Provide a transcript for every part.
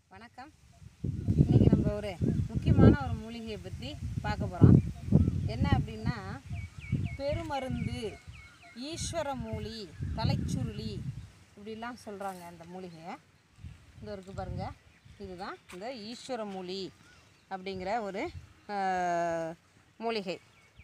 வணக்கம் இன்றைக்கி நம்ம ஒரு முக்கியமான ஒரு மூலிகையை பற்றி பார்க்க போகிறோம் என்ன அப்படின்னா பெருமருந்து ஈஸ்வர மூலி தலைச்சுருளி இப்படிலாம் சொல்கிறாங்க அந்த மூலிகையை இந்த இருக்கு பாருங்க இதுதான் இந்த ஈஸ்வர மூலி அப்படிங்கிற ஒரு ஆஹ், மூலிகை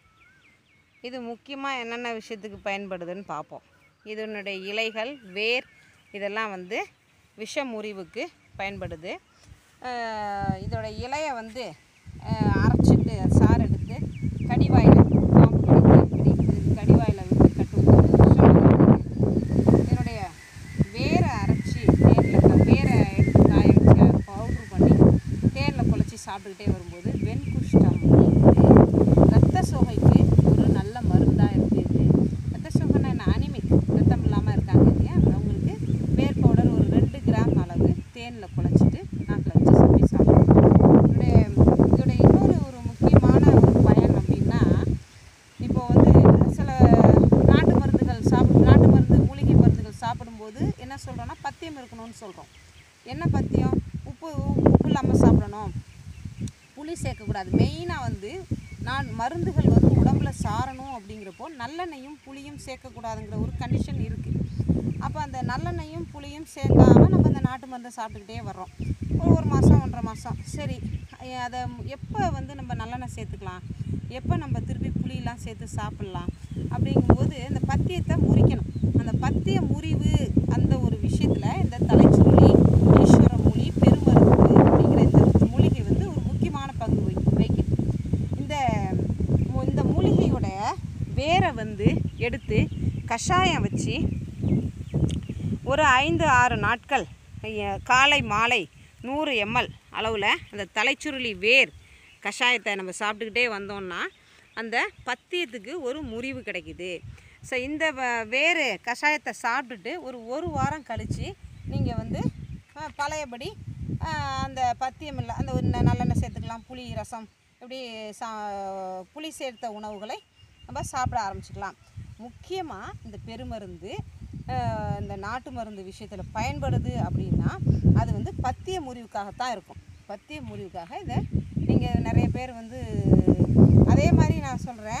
இது முக்கியமாக என்னென்ன விஷயத்துக்கு பயன்படுதுன்னு பார்ப்போம் இதனுடைய இலைகள் வேர் இதெல்லாம் வந்து விஷ முறிவுக்கு பயன்படுது அஹ் இதோட இலையை வந்து அஹ் அரைச்சிட்டு சாறு எடுத்து கடிவாயில் பாம்பு கடிக்கு இது கடிவாயில் விட்டு கட்டும்போது விஷம் வரும். இதனுடைய வேரை அரைச்சி தேனில் வேரை எடுத்து காய வச்சு பவுட்ரு பண்ணி தேனில் குழச்சி சாப்பிட்டுக்கிட்டே வரும்போது வெண்குஷ்டம் ரத்த சோகைக்கு ஒரு நல்ல மருந்தாக இருக்குது இது ரத்த சோகைன்னா என்ன அனிமிக் ரத்தம் இல்லாமல் இருக்காங்க இல்லையா அவங்களுக்கு வேர் பவுடர் ஒரு ரெண்டு கிராம் அளவு தேனில் குழச்சிட்டு நாக்கில் வச்சு சாப்பி சாப்பிடணும் இதோடைய இதோட இன்னொரு ஒரு முக்கியமான ஒரு பயன் அப்படின்னா இப்போ வந்து சில நாட்டு மருந்துகள் சாப்பிடு நாட்டு மருந்து மூலிகை மருந்துகள் சாப்பிடும்போது என்ன சொல்கிறோன்னா பத்தியம் இருக்கணும்னு சொல்கிறோம் என்ன பத்தியம் உப்பு உப்பு இல்லாமல் சாப்பிடணும் புளி சேர்க்கக்கூடாது மெயினாக வந்து நான் மருந்துகள் வந்து உடம்புல சாரணும் அப்படிங்கிறப்போ நல்லெண்ணெயும் புளியும் சேர்க்கக்கூடாதுங்கிற ஒரு கண்டிஷன் இருக்குது அப்போ அந்த நல்லெண்ணெயும் புளியும் சேர்க்காம நம்ம அந்த நாட்டு மருந்தை சாப்பிட்டுக்கிட்டே வர்றோம் ஒரு ஒரு மாதம் ஒன்றரை மாதம் சரி ஐ- அதை எப்போ வந்து நம்ம நல்லெண்ணெய் சேர்த்துக்கலாம் எப்போ நம்ம திருப்பி புளியெல்லாம் சேர்த்து சாப்பிட்லாம் அப்படிங்கும்போது இந்த பத்தியத்தை முறிக்கணும் அந்த பத்திய முறிவு அந்த ஒரு விஷயத்தில் இந்த தலைச்சுருளி ஈஸ்வர மூலி பெருமருந்து அப்படிங்கிற இந்த மூலிகை வந்து ஒரு முக்கியமான பங்கு வகி- வகிக்குது இந்த மு- இந்த மூலிகையோட வேரை வந்து எடுத்து கஷாயம் வச்சு ஒரு ஐந்து ஆறு நாட்கள் ஐய- காலை மாலை நூறு எம்எல் அளவில் அந்த தலைச்சுருளி வேர் கஷாயத்தை நம்ம சாப்பிட்டுக்கிட்டே வந்தோம்னா அந்த பத்தியத்துக்கு ஒரு முறிவு கிடைக்குது ஸோ இந்த வ- வேறு கஷாயத்தை சாப்பிட்டுட்டு ஒரு ஒரு வாரம் கழித்து நீங்கள் வந்து அஹ், பழையபடி அஹ், அந்த பத்தியம் இல்லை அந்த ஒரு ந- நல்லெண்ணெய் சேர்த்துக்கலாம் புளி ரசம் இப்படி சா புளி சேர்த்த உணவுகளை நம்ம சாப்பிட ஆரம்பிச்சுக்கலாம் முக்கியமாக இந்த பெருமருந்து அஹ், இந்த நாட்டு மருந்து விஷயத்தில் பயன்படுது அப்படின்னா அது வந்து பத்திய முறிவுக்காகத்தான் இருக்கும் பத்திய முறிவுக்காக இதை நீங்கள் நிறைய பேர் வந்து அதே மாதிரி நான் சொல்கிறேன்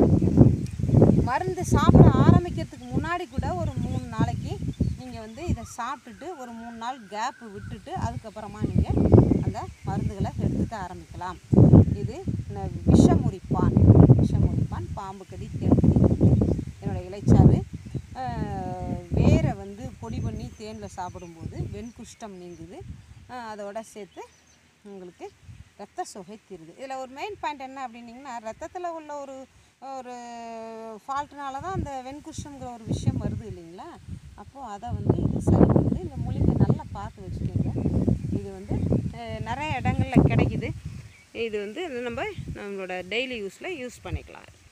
மருந்து சாப்பிட ஆரம்பிக்கிறதுக்கு முன்னாடி கூட ஒரு மூணு நாளைக்கு நீங்கள் வந்து இதை சாப்பிட்டுட்டு ஒரு மூணு நாள் கேப்பு விட்டுட்டு அதுக்கப்புறமா நீங்கள் அந்த மருந்துகளை எடுத்துக்க ஆரம்பிக்கலாம் இது ந- விஷமுறிப்பான் விஷமுறிப்பான் பாம்பு கடி தேள் கடி என்னோட இலைச்சாறு ஆஹ், வேரை வந்து பொடி பண்ணி தேனில் சாப்பிடும்போது வெண்குஷ்டம் நீங்குது ஆஹ், அதோட சேர்த்து உங்களுக்கு ரத்த சோகை தீருது இதில் ஒரு மெயின் பாயிண்ட் என்ன அப்படின்னீங்கன்னா ரத்தத்தில் உள்ள ஒரு ஒரு ஃபால்ட்னால தான் அந்த வெண்குஷ்டங்கிற ஒரு விஷயம் வருது இல்லைங்களா அப்போது அதை வந்து இது சரி பண்ணுது இந்த மூலிகை நல்லா பார்த்து வச்சுக்கோங்க இது வந்து அஹ், நிறைய இடங்களில் கிடைக்குது இது வந்து நம்ம நம்மளோட டெய்லி யூஸில் யூஸ் பண்ணிக்கலாம்